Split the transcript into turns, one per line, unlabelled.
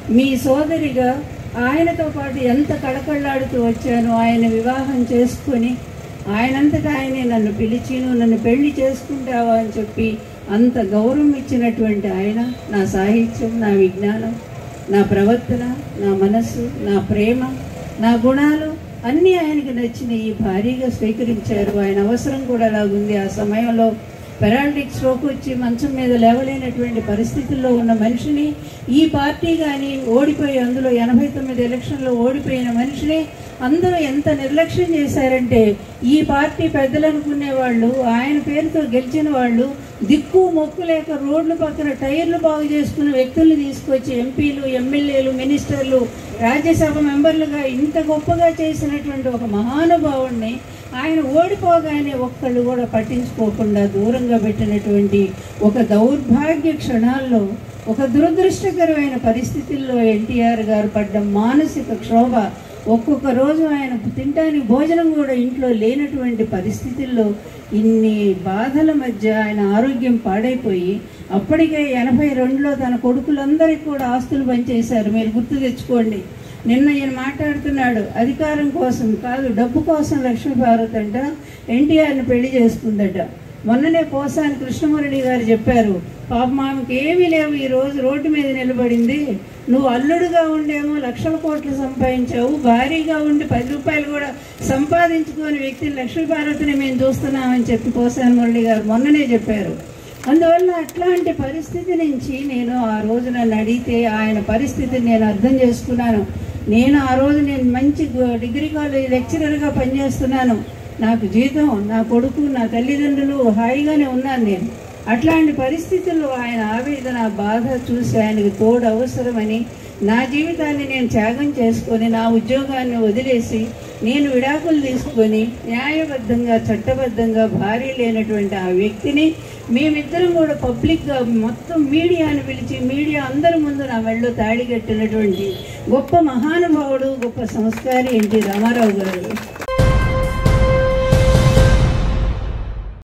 మీ సోదరిగా ఆయనతో పాటు ఎంత కళకళలాడుతూ వచ్చాను ఆయన వివాహం చేసుకొని ఆయనంతటా ఆయనే నన్ను పిలిచి నువ్వు నన్ను పెళ్లి చేసుకుంటావా అని చెప్పి అంత గౌరవం ఇచ్చినటువంటి ఆయన నా సాహిత్యం నా విజ్ఞానం నా ప్రవర్తన నా మనస్సు నా ప్రేమ నా గుణాలు అన్నీ ఆయనకి నచ్చినాయి భారీగా స్వీకరించారు ఆయన అవసరం కూడా అలాగుంది ఆ సమయంలో పెరాలిటిక్ స్ట్రోక్ వచ్చి మంచం మీద లేవలేనటువంటి పరిస్థితుల్లో ఉన్న మనిషిని ఈ పార్టీ కానీ ఓడిపోయి అందులో ఎనభై తొమ్మిది ఎలక్షన్లో ఓడిపోయిన మనిషిని అందరూ ఎంత నిర్లక్ష్యం చేశారంటే ఈ పార్టీ పెద్దలు అనుకునే వాళ్ళు ఆయన పేరుతో గెలిచిన వాళ్ళు దిక్కు మొక్కు లేక రోడ్ల పక్కన టైర్లు బాగు చేసుకున్న వ్యక్తుల్ని తీసుకొచ్చి ఎంపీలు ఎమ్మెల్యేలు మినిస్టర్లు రాజ్యసభ మెంబర్లుగా ఇంత గొప్పగా చేసినటువంటి ఒక మహానుభావుణ్ణి ఆయన ఓడిపోగానే ఒక్కళ్ళు కూడా పట్టించుకోకుండా దూరంగా పెట్టినటువంటి ఒక దౌర్భాగ్య క్షణాల్లో ఒక దురదృష్టకరమైన పరిస్థితుల్లో ఎన్టీఆర్ గారు పడ్డ మానసిక క్షోభ ఒక్కొక్క రోజు ఆయన తినడానికి భోజనం కూడా ఇంట్లో లేనటువంటి పరిస్థితుల్లో ఇన్ని బాధల మధ్య ఆయన ఆరోగ్యం పాడైపోయి అప్పటికే ఎనభై రెండులో తన కొడుకులందరికీ కూడా ఆస్తులు పనిచేశారు మీరు గుర్తు తెచ్చుకోండి నిన్న ఈయన మాట్లాడుతున్నాడు అధికారం కోసం కాదు డబ్బు కోసం లక్ష్మీ భారత్ అంట ఎన్టీఆర్ని పెళ్లి చేసుకుందట మొన్ననే పోసాని కృష్ణమురళి గారు చెప్పారు పాప ఆమెకి ఏమీ లేవు ఈ రోజు రోడ్డు మీద నిలబడింది నువ్వు అల్లుడుగా ఉండేమో లక్షల కోట్లు సంపాదించావు భారీగా ఉండి పది రూపాయలు కూడా సంపాదించుకోని వ్యక్తిని లక్ష్మీ భారతిని మేము చూస్తున్నామని చెప్పి పోసాని మురళి గారు మొన్ననే చెప్పారు అందువల్ల అట్లాంటి పరిస్థితి నుంచి నేను ఆ రోజు నన్ను అడిగితే ఆయన పరిస్థితిని నేను అర్థం చేసుకున్నాను నేను ఆ రోజు నేను మంచి గు- డిగ్రీ కాలేజ్ లెక్చరర్గా పనిచేస్తున్నాను నాకు జీతం నా కొడుకు నా తల్లిదండ్రులు హాయిగానే ఉన్నాను నేను అట్లాంటి పరిస్థితుల్లో ఆయన ఆవేదన బాధ చూసి ఆయనకు తోడు అవసరమని నా జీవితాన్ని నేను త్యాగం చేసుకొని నా ఉద్యోగాన్ని వదిలేసి నేను విడాకులు తీసుకొని న్యాయబద్ధంగా చట్టబద్ధంగా భార్య లేనటువంటి ఆ వ్యక్తిని మేమిద్దరం కూడా పబ్లిక్గా మొత్తం మీడియాను పిలిచి మీడియా అందరి ముందు నా మెళ్ళో తాడి కట్టినటువంటి గొప్ప మహానుభావుడు గొప్ప సంస్కారి ఎన్టీ రామారావు గారు